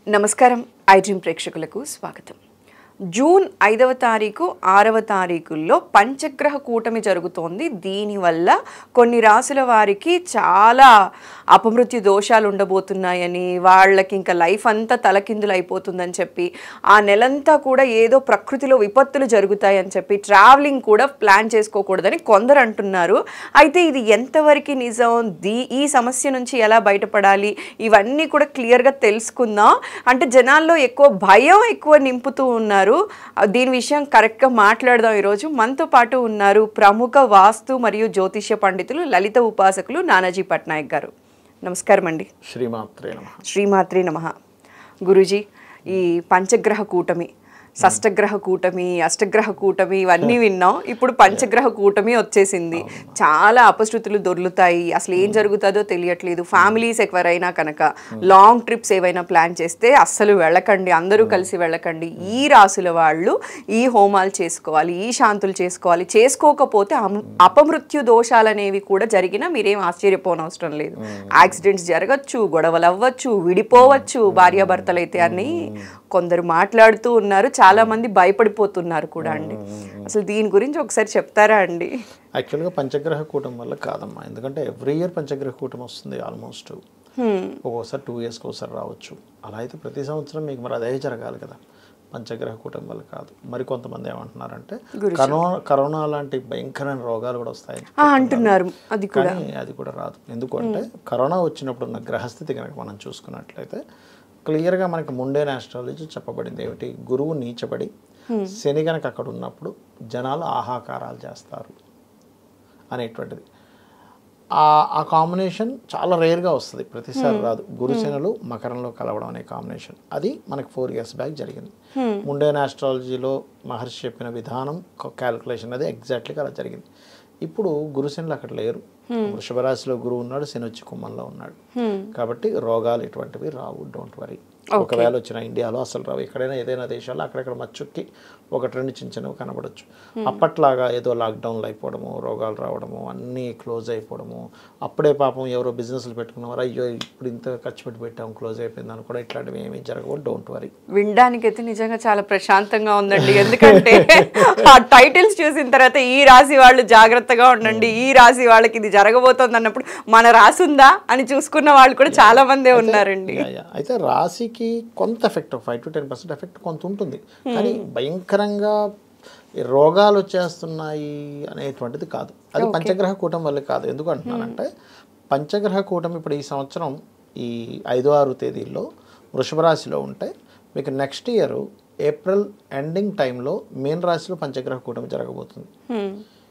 నమస్కారం ఐడ్రీమ్ ప్రేక్షకులకు స్వాగతం జూన్ ఐదవ తారీఖు ఆరవ తారీఖుల్లో పంచగ్రహ కూటమి జరుగుతోంది దీనివల్ల కొన్ని రాసుల వారికి చాలా అపమృత్యు దోషాలు ఉండబోతున్నాయని వాళ్ళకి ఇంకా లైఫ్ అంతా తలకిందులు అయిపోతుందని చెప్పి ఆ నెలంతా కూడా ఏదో ప్రకృతిలో విపత్తులు జరుగుతాయని చెప్పి ట్రావెలింగ్ కూడా ప్లాన్ చేసుకోకూడదని కొందరు అంటున్నారు అయితే ఇది ఎంతవరకు నిజం దీ ఈ సమస్య నుంచి ఎలా బయటపడాలి ఇవన్నీ కూడా క్లియర్గా తెలుసుకుందాం అంటే జనాల్లో ఎక్కువ భయం ఎక్కువ నింపుతూ ఉన్నారు ఆ, దీని విషయం కరెక్ట్గా మాట్లాడదాం ఈరోజు మనతో పాటు ఉన్నారు ప్రముఖ వాస్తు మరియు జ్యోతిష్య పండితులు లలిత ఉపాసకులు నానాజీ పట్నాయక్ గారు నమస్కారం అండి శ్రీమాత్రే నమ శ్రీమాత్రి నమ గురుజీ ఈ పంచగ్రహ కూటమి షష్టగ్రహ కూటమి అష్టగ్రహ కూటమి ఇవన్నీ విన్నాం ఇప్పుడు పంచగ్రహ కూటమి వచ్చేసింది చాలా అపశృతులు దొర్లుతాయి అసలు ఏం జరుగుతుందో తెలియట్లేదు ఫ్యామిలీస్ ఎవరైనా కనుక లాంగ్ ట్రిప్స్ ఏవైనా ప్లాన్ చేస్తే అస్సలు వెళ్ళకండి అందరూ కలిసి వెళ్ళకండి ఈ రాసుల వాళ్ళు ఈ హోమాలు చేసుకోవాలి ఈ శాంతులు చేసుకోవాలి చేసుకోకపోతే అమ- అపమృత్యు దోషాలు అనేవి కూడా జరిగినా మీరేం ఆశ్చర్యపోనవసరం లేదు యాక్సిడెంట్స్ జరగచ్చు గొడవలు అవ్వచ్చు విడిపోవచ్చు భార్యాభర్తలు అయితే అని కొందరు మాట్లాడుతూ ఉన్నారు చాలా మంది భయపడిపోతున్నారు కూడా అండి అసలు దీని గురించి ఒకసారి చెప్తారా అండి యాక్చువల్గా పంచగ్రహ కూటం వల్ల కాదమ్మా ఎందుకంటే ఎవ్రీ ఇయర్ పంచగ్రహ కూటం వస్తుంది ఆల్మోస్ట్ ఒక్కోసారి టూ ఇయర్స్కి ఒకసారి రావచ్చు అలా అయితే ప్రతి సంవత్సరం మీకు మరి అదే జరగాలి కదా పంచగ్రహ కూటం వల్ల కాదు మరి కొంతమంది ఏమంటున్నారంటే కరోనా కరోనా లాంటి భయంకరమైన రోగాలు కూడా వస్తాయని ఆ, అంటున్నారు అది కూడా కానీ అది కూడా రాదు ఎందుకంటే కరోనా వచ్చినప్పుడు ఉన్న గ్రహస్థితి కనుక మనం చూసుకున్నట్లయితే క్లియర్గా మనకి ముండే ఆస్ట్రాలజీ చెప్పబడింది ఏమిటి గురువు నీచబడి శని కనుక అక్కడ ఉన్నప్పుడు జనాలు ఆహాకారాలు చేస్తారు అనేటువంటిది ఆ ఆ కాంబినేషన్ చాలా రేర్గా వస్తుంది ప్రతిసారి రాదు గురుశనులు మకరంలో కలవడం అనే కాంబినేషన్ అది మనకి ఫోర్ ఇయర్స్ బ్యాక్ జరిగింది ముండేన్ ఆస్ట్రాలజీలో మహర్షి చెప్పిన విధానం క్యాలిక్యులేషన్ అది ఎగ్జాక్ట్లీగా అలా జరిగింది ఇప్పుడు గురుశనులు అక్కడ లేరు వృషభ రాశిలో గురువు ఉన్నాడు శని వచ్చి కుంభంలో ఉన్నాడు కాబట్టి రోగాలు ఇటువంటివి రావు డోంట్ వరీ ఒకవేళ వచ్చిన ఇండియాలో అసలు రావు ఎక్కడైనా ఏదైనా దేశాల్లో అక్కడక్కడ మచ్చుక్కి ఒకటి రెండు చిన్న చిన్నవి కనబడచ్చు అప్పట్లాగా ఏదో లాక్డౌన్లు అయిపోవడము రోగాలు రావడము అన్నీ క్లోజ్ అయిపోవడము అప్పుడే పాపం ఎవరో బిజినెస్లు పెట్టుకున్నవారు అయ్యో ఇప్పుడు ఇంత ఖర్చు పెట్టి పెట్టాం క్లోజ్ అయిపోయింది అని కూడా ఇట్లాంటివి ఏమీ జరగవు డోంట్ వరీ వినడానికైతే నిజంగా చాలా ప్రశాంతంగా ఉందండి ఎందుకంటే ఆ టైటిల్స్ చూసిన తర్వాత ఈ రాశి వాళ్ళు జాగ్రత్తగా ఉండండి ఈ రాశి వాళ్ళకి ఇది జరగబోతోంది అన్నప్పుడు మన రాసి ఉందా అని చూసుకున్న వాళ్ళు కూడా చాలా మందే ఉన్నారండి యా, యా. అయితే రాశికి కొంత effect five to ten percent effect కొంత ఉంటుంది కానీ భయంకరంగా ఈ రోగాలు వచ్చేస్తున్నాయి అనేటువంటిది కాదు అది పంచగ్రహ కూటం వల్ల కాదు ఎందుకు అంటున్నానంటే పంచగ్రహ కూటం ఇప్పుడు ఈ సంవత్సరం ఈ ఐదో ఆరు తేదీల్లో వృషభ రాశిలో ఉంటే మీకు నెక్స్ట్ ఇయర్ ఏప్రిల్ ఎండింగ్ టైంలో మీన రాశిలో పంచగ్రహ కూటమి జరగబోతుంది హ్మ్.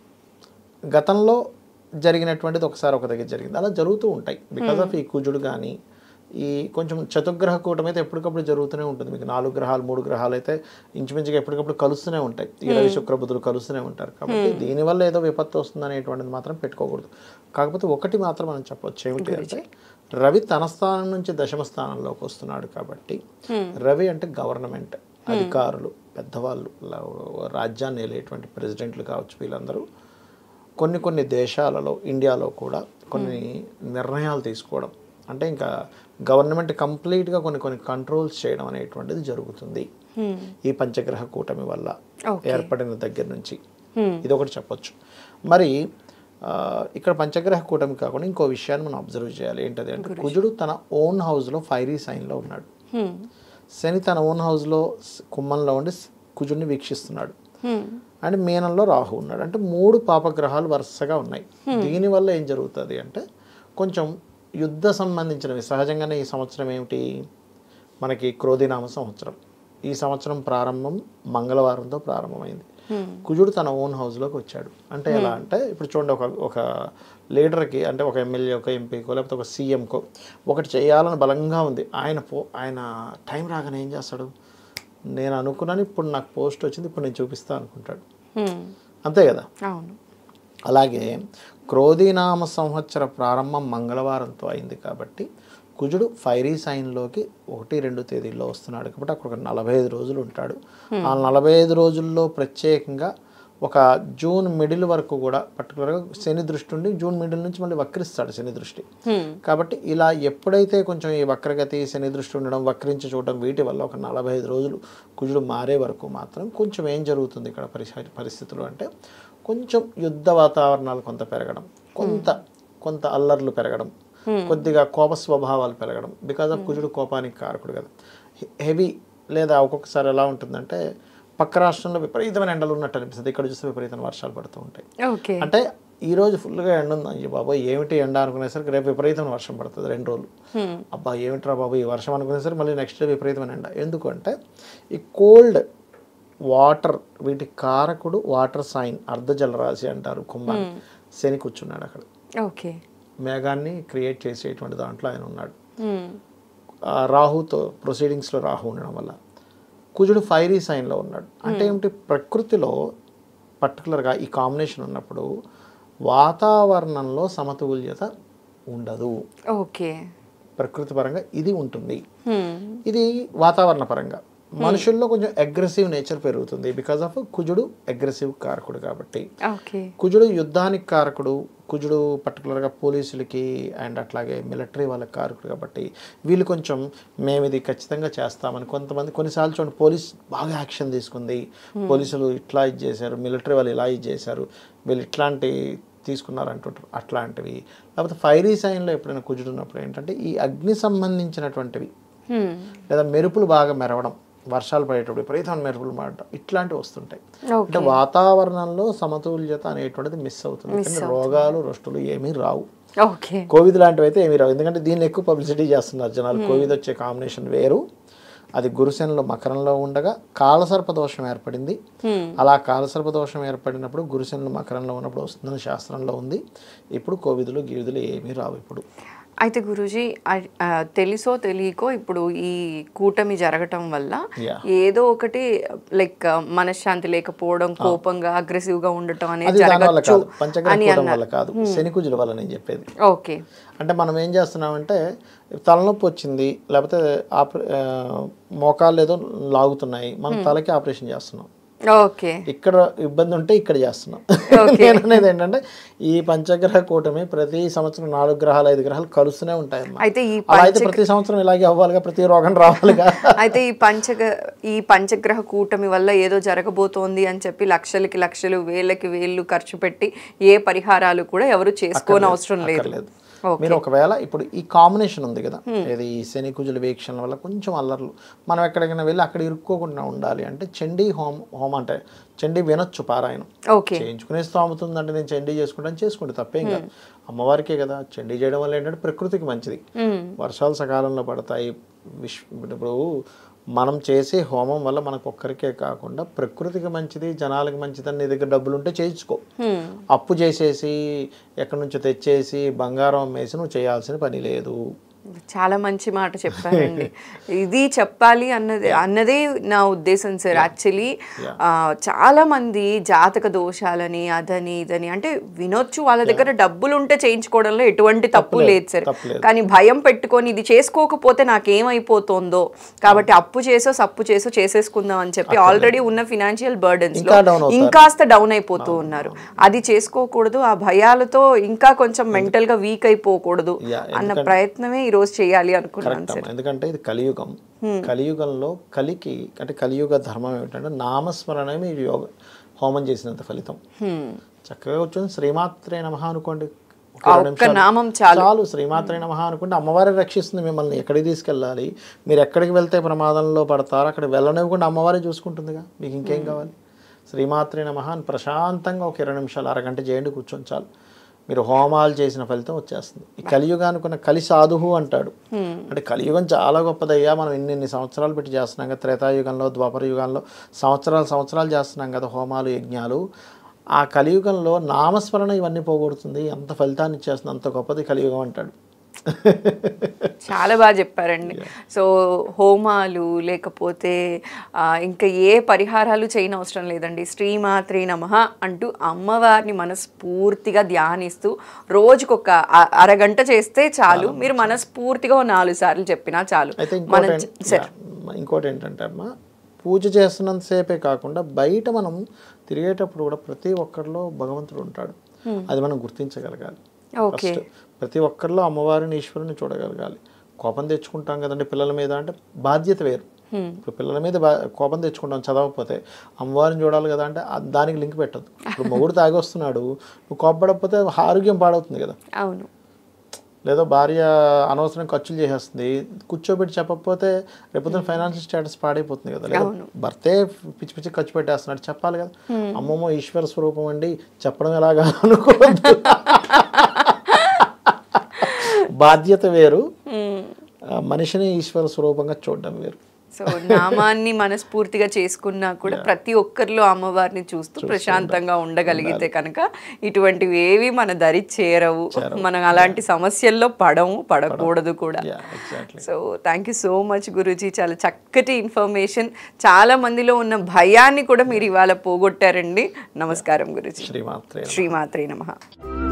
గతంలో జరిగినటువంటిది ఒకసారి ఒక దగ్గర జరిగింది అలా జరుగుతూ ఉంటాయి బికాస్ ఆఫ్ ఈ కుజుడు కానీ ఈ కొంచెం చతుర్గ్రహ కూటమి అయితే ఎప్పటికప్పుడు జరుగుతూనే ఉంటుంది మీకు నాలుగు గ్రహాలు మూడు గ్రహాలు అయితే ఇంచుమించుగా ఎప్పటికప్పుడు కలుస్తూనే ఉంటాయి ఈ రవి శుక్ర బుధులు కలుస్తూనే ఉంటారు కాబట్టి దీనివల్ల ఏదో విపత్తు వస్తుంది అనేటువంటిది మాత్రం పెట్టుకోకూడదు కాకపోతే ఒకటి మాత్రం మనం చెప్పొచ్చు ఏమిటి అంటే రవి తన స్థానం నుంచి దశమ స్థానంలోకి వస్తున్నాడు కాబట్టి రవి అంటే గవర్నమెంట్ అధికారులు పెద్దవాళ్ళు ల- రాజ్యాన్ని వెళ్ళేటువంటి ప్రెసిడెంట్లు కావచ్చు వీళ్ళందరూ కొన్ని కొన్ని దేశాలలో ఇండియాలో కూడా కొన్ని నిర్ణయాలు తీసుకోవడం అంటే ఇంకా గవర్నమెంట్ కంప్లీట్గా కొన్ని కొన్ని కంట్రోల్స్ చేయడం అనేటువంటిది జరుగుతుంది ఈ పంచగ్రహ కూటమి వల్ల ఏర్పడిన దగ్గర నుంచి ఇది ఒకటి చెప్పొచ్చు మరి ఆ, ఇక్కడ పంచగ్రహ కూటమి కాకుండా ఇంకో విషయాన్ని మనం అబ్జర్వ్ చేయాలి ఏంటది అంటే కుజుడు తన ఓన్ హౌస్లో ఫైరీ సైన్లో ఉన్నాడు హ్మ్. శని తన ఓన్ హౌస్లో స్- కుంభంలో ఉండి స్- కుజుడిని వీక్షిస్తున్నాడు హ్మ్. అండ్ మీనంలో రాహు ఉన్నాడు అంటే మూడు పాపగ్రహాలు వరుసగా ఉన్నాయి దీనివల్ల ఏం జరుగుతుంది అంటే కొంచెం యుద్ధ సంబంధించినవి సహజంగానే ఈ సంవత్సరం ఏమిటి మనకి క్రోధినామ సంవత్సరం ఈ సంవత్సరం ప్రారంభం మంగళవారంతో ప్రారంభమైంది కుజుడు తన ఓన్ హౌస్లోకి వచ్చాడు అంటే ఎలా అంటే ఇప్పుడు చూడండి ఒక ఒక లీడర్కి అంటే ఒక ఎమ్మెల్యే ఒక ఎంపీకో లేకపోతే ఒక సీఎంకో ఒకటి చేయాలని బలంగా ఉంది ఆయన పో ఆయన టైం రాగానే ఏం చేస్తాడు నేను అనుకున్నాను ఇప్పుడు నాకు పోస్ట్ వచ్చింది ఇప్పుడు నేను చూపిస్తా అనుకుంటాడు హ్మ్. అంతే కదా అవును అలాగే క్రోధీనామ సంవత్సర ప్రారంభం మంగళవారంతో అయింది కాబట్టి కుజుడు ఫైరీ సైన్లోకి ఒకటి రెండు తేదీల్లో వస్తున్నాడు కాబట్టి అక్కడ ఒక నలభై ఐదు రోజులు ఉంటాడు ఆ నలభై ఐదు రోజుల్లో ప్రత్యేకంగా ఒక జూన్ మిడిల్ వరకు కూడా పర్టికులర్గా శని దృష్టి ఉండి జూన్ మిడిల్ నుంచి మళ్ళీ వక్రిస్తాడు శని దృష్టి కాబట్టి ఇలా ఎప్పుడైతే కొంచెం ఈ వక్రగతి శని దృష్టి ఉండడం వక్రించి చూడడం వీటి వల్ల ఒక నలభై ఐదు రోజులు కుజుడు మారే వరకు మాత్రం కొంచెం ఏం జరుగుతుంది ఇక్కడ పరిస్థితి పరిస్థితులు అంటే కొంచెం యుద్ధ వాతావరణాలు కొంత పెరగడం కొంత కొంత అల్లర్లు పెరగడం కొద్దిగా కోప స్వభావాలు పెరగడం బికాజ్ ఆఫ్ కుజుడు కోపానికి కారకుడు కదా హెవీ లేదా ఒక్కొక్కసారి ఎలా ఉంటుందంటే పక్క రాష్ట్రంలో విపరీతమైన ఎండలు ఉన్నట్టు అనిపిస్తుంది ఇక్కడ చూస్తే విపరీతమైన వర్షాలు పడుతూ ఉంటాయి ఓకే అంటే ఈ రోజు ఫుల్గా ఎండ ఉంది అయ్యో బాబాయ్ ఏమిటి ఎండ అనుకునేసరికి రేపు విపరీతమైన వర్షం పడుతుంది రెండు రోజులు అబ్బా ఏమిట్రా బాబు ఈ వర్షం అనుకునేసరికి మళ్ళీ నెక్స్ట్ డే విపరీతమైన ఎండ ఎందుకంటే ఈ కోల్డ్ వాటర్ వీటి కారకుడు వాటర్ సైన్ అర్ధ జలరాశి అంటారు కుంభాన్ని శని కూర్చున్నాడు అక్కడ ఓకే మేఘాన్ని క్రియేట్ చేసేటువంటి దాంట్లో ఆయన ఉన్నాడు ఆ రాహుతో ప్రొసీడింగ్స్లో రాహు ఉండడం వల్ల కుజుడు ఫైరీ సైన్లో ఉన్నాడు అంటే ఏమిటి ప్రకృతిలో పర్టికులర్గా ఈ కాంబినేషన్ ఉన్నప్పుడు వాతావరణంలో సమతుల్యత ఉండదు ఓకే ప్రకృతి పరంగా ఇది ఉంటుంది ఇది వాతావరణ పరంగా మనుషుల్లో కొంచెం అగ్రెసివ్ నేచర్ పెరుగుతుంది బికాజ్ ఆఫ్ కుజుడు అగ్రెసివ్ కారకుడు కాబట్టి ఓకే కుజుడు యుద్ధానికి కారకుడు కుజుడు పర్టికులర్గా పోలీసులకి అండ్ అట్లాగే మిలిటరీ వాళ్ళకి కారకుడు కాబట్టి వీళ్ళు కొంచెం మేము ఇది ఖచ్చితంగా చేస్తామని కొంతమంది కొన్నిసార్లు చూడండి పోలీస్ బాగా యాక్షన్ తీసుకుంది పోలీసులు ఇట్లా ఇది చేశారు మిలిటరీ వాళ్ళు ఇలా ఇది చేశారు వీళ్ళు ఇట్లాంటి తీసుకున్నారు అంటుంటారు అట్లాంటివి లేకపోతే ఫైరీ సైన్లో ఎప్పుడైనా కుజుడు ఉన్నప్పుడు ఏంటంటే ఈ అగ్ని సంబంధించినటువంటివి లేదా మెరుపులు బాగా మెరవడం వర్షాలు పడేటప్పుడు విపరీతమైన మెరుపులు పడటం ఇట్లాంటివి వస్తుంటాయి అంటే వాతావరణంలో సమతుల్యత అనేటువంటిది మిస్ అవుతుంది కానీ రోగాలు రొస్టులు ఏమీ రావు ఓకే కోవిడ్ లాంటివి అయితే ఏమీ రావు ఎందుకంటే దీన్ని ఎక్కువ పబ్లిసిటీ చేస్తున్నారు జనాలు కోవిడ్ వచ్చే కాంబినేషన్ వేరు అది గురుశనిలో మకరంలో ఉండగా కాలసర్ప దోషం ఏర్పడింది అలా కాలసర్ప దోషం ఏర్పడినప్పుడు గురుశనులు మకరంలో ఉన్నప్పుడు వస్తుందని శాస్త్రంలో ఉంది ఇప్పుడు కోవిదులు గీవిదులు ఏమీ రావు ఇప్పుడు అయితే గురూజీ ఆ- ఆ, తెలుసో తెలియకో ఇప్పుడు ఈ కూటమి జరగటం వల్ల Yeah. ఏదో ఒకటి లైక్ మనశ్శాంతి లేకపోవడం కోపంగా అగ్రెసివ్ గా ఉండటం అనేది అది దాని వల్ల జరగచ్చు కాదు పంచగ్రహ అని కూటం అన్నారు వల్ల కాదు శని కుజుల వల్ల నేను చెప్పేది ఓకే అంటే మనం ఏం చేస్తున్నామంటే తలనొప్పి వచ్చింది లేకపోతే ఆపరే ఆ, మోకాళ్ళు ఏదో లాగుతున్నాయి మనం తలకి ఆపరేషన్ చేస్తున్నాం ఓకే ఇక్కడ ఇబ్బంది ఉంటే ఇక్కడ చేస్తున్నాం నేను అనేది ఏంటంటే ఈ పంచగ్రహ కూటమి ప్రతి సంవత్సరం నాలుగు గ్రహాలు ఐదు గ్రహాలు కలుస్తూనే ఉంటాయమ్మా అయితే ఈ అలా అయితే ప్రతి సంవత్సరం ఇలాగే అవ్వాలిగా ప్రతి రోగం రావాలిగా అయితే ఈ పంచగ ఈ పంచగ్రహ కూటమి వల్ల ఏదో జరగబోతోంది అని చెప్పి లక్షలకి లక్షలు వేలకి వేలు ఖర్చు పెట్టి ఏ పరిహారాలు కూడా ఎవరు చేసుకోని అవసరం లేదు అక్కర్లేదు మీరు ఒకవేళ ఇప్పుడు ఈ కాంబినేషన్ ఉంది కదా ఇది ఈ శని కుజుల వీక్షణ వల్ల కొంచెం అల్లర్లు మనం ఎక్కడికైనా వెళ్ళి అక్కడ ఇరుక్కోకుండా ఉండాలి అంటే చండీ హోమ్ హోమ్ అంటే చండీ వినొచ్చు పారాయణం ఓకే చేయించుకునే స్తోమత అంటే నేను చండీ చేసుకుంటాను చేసుకుంటే తప్పేం కాదు అమ్మవారికే కదా చండీ చేయడం వల్ల ఏంటంటే ప్రకృతికి మంచిది వర్షాలు సకాలంలో పడతాయి విశ్వ ఇప్పుడు మనం చేసే హోమం వల్ల మనకు ఒక్కరికే కాకుండా ప్రకృతికి మంచిది జనాలకి మంచిదని నీ దగ్గర డబ్బులు ఉంటే చేయించుకో అప్పు చేసేసి ఎక్కడి నుంచో తెచ్చేసి బంగారం అమ్మేసి నువ్వు చేయాల్సిన పని లేదు చాలా మంచి మాట చెప్పారండి ఇది చెప్పాలి అన్నది అన్నదే నా ఉద్దేశం సార్ యాక్చువల్లీ చాలా మంది జాతక దోషాలని అదని ఇదని అంటే వినొచ్చు వాళ్ళ దగ్గర డబ్బులు ఉంటే చేయించుకోవడంలో ఎటువంటి తప్పు లేదు సార్ తప్పు లేదు. కానీ భయం పెట్టుకొని ఇది చేసుకోకపోతే నాకేమైపోతుందో కాబట్టి అప్పు చేసో సప్పు చేసో చేసేసుకుందాం అని చెప్పి ఆల్రెడీ ఉన్న ఫినాన్షియల్ బర్డన్స్ ఇంకా down అవుతారు. ఇంకాస్త డౌన్ అయిపోతూ ఉన్నారు అది చేసుకోకూడదు ఆ భయాలతో ఇంకా కొంచెం మెంటల్ గా వీక్ అయిపోకూడదు Yeah, అన్న ప్రయత్నమే ఈ రోజు చేయాలి అనుకున్నాను కరెక్ట్ అమ్మ. ఎందుకంటే ఇది కలియుగం కలియుగంలో కలికి అంటే కలియుగ ధర్మం ఏమిటంటే నామస్మరణమే మీరు యోగ హోమం చేసినంత ఫలితం చక్కగా కూర్చొని శ్రీమాత్రే నమః అనుకోండి ఒక ఆ రెండు ఒక్క నిమిషాలు. నామం చాలు చాలు శ్రీమాత్రే నమః అనుకుంటే అమ్మవారే రక్షిస్తుంది మిమ్మల్ని ఎక్కడికి తీసుకెళ్ళాలి మీరు ఎక్కడికి వెళ్తే ప్రమాదంలో పడతారో అక్కడ వెళ్ళనివ్వకుండా అమ్మవారే చూసుకుంటుందిగా మీకు ఇంకేం కావాలి శ్రీమాత్రే నమః అని ప్రశాంతంగా ఒక ఇరవై నిమిషాలు అరగంట చేయండి కూర్చొని చాలు మీరు హోమాలు చేసిన ఫలితం వచ్చేస్తుంది ఈ కలియుగానికి ఉన్న కలి సాధువు అంటాడు అంటే కలియుగం చాలా గొప్పదయ్యా మనం ఇన్ని ఇన్ని సంవత్సరాలు పెట్టి చేస్తున్నాం కదా త్రేతాయుగంలో ద్వాపర యుగంలో సంవత్సరాలు సంవత్సరాలు చేస్తున్నాం కదా హోమాలు యజ్ఞాలు ఆ కలియుగంలో నామస్మరణ ఇవన్నీ పోగొడుతుంది అంత ఫలితాన్ని ఇచ్చేస్తుంది అంత గొప్పది కలియుగం అంటాడు చాలా బాగా చెప్పారండి సో హోమాలు లేకపోతే ఆ, ఇంకా ఏ పరిహారాలు చేయని అవసరం లేదండి శ్రీమాత్రే నమ అంటూ అమ్మవారిని మనస్ఫూర్తిగా ధ్యానిస్తూ రోజుకొక అ- అరగంట చేస్తే చాలు మీరు మనస్ఫూర్తిగా ఓ నాలుగు సార్లు చెప్పినా చాలు అయితే మనం ఇంకోటి చ- సరే యా, ఇంకోటి ఏంటంటే అమ్మా పూజ చేస్తున్నంతసేపే కాకుండా బయట మనం తిరిగేటప్పుడు కూడా ప్రతి ఒక్కరిలో భగవంతుడు ఉంటాడు అది మనం గుర్తించగలగాలి ఓకే ఫస్ట్ ప్రతి ఒక్కరిలో అమ్మవారిని ఈశ్వరుని చూడగలగాలి కోపం తెచ్చుకుంటాం కదండి పిల్లల మీద అంటే బాధ్యత వేరు ఇప్పుడు పిల్లల మీద బా కోపం తెచ్చుకుంటాం చదవకపోతే అమ్మవారిని చూడాలి కదా అంటే ఆ- దానికి లింక్ పెట్టద్దు ఇప్పుడు మొగుడు తాగి వస్తున్నాడు నువ్వు కోపపడకపోతే ఆరోగ్యం పాడవుతుంది కదా అవును లేదా భార్య అనవసరం ఖర్చులు చేసేస్తుంది కూర్చోబెట్టి చెప్పకపోతే రేపొద్దున ఫైనాన్షియల్ స్టేటస్ పాడైపోతుంది కదా లేదా భర్తే పిచ్చి పిచ్చి ఖర్చు పెట్టేస్తున్నాడు చెప్పాలి కదా అమ్మమ్మో ఈశ్వర స్వరూపం అండి చెప్పడం ఎలాగా అనుకోవద్దు బాధ్యత వేరు ఆ, మనిషిని ఈశ్వర స్వరూపంగా చూడడం వేరు సో నామాన్ని మనస్ఫూర్తిగా చేసుకున్నా కూడా ప్రతి ఒక్కరిలో అమ్మవారిని చూస్తూ ప్రశాంతంగా ఉండగలిగితే కనుక ఇటువంటివి ఏవి మన దరి చేరవు మనం అలాంటి సమస్యల్లో పడము పడకూడదు కూడా yeah exactly so thank you so much Guruji చాలా చక్కటి ఇన్ఫర్మేషన్ చాలా మందిలో ఉన్న భయాన్ని కూడా మీరు ఇవాళ పోగొట్టారండి నమస్కారం గురూజీ శ్రీమాత్రే శ్రీమాత్రే నమః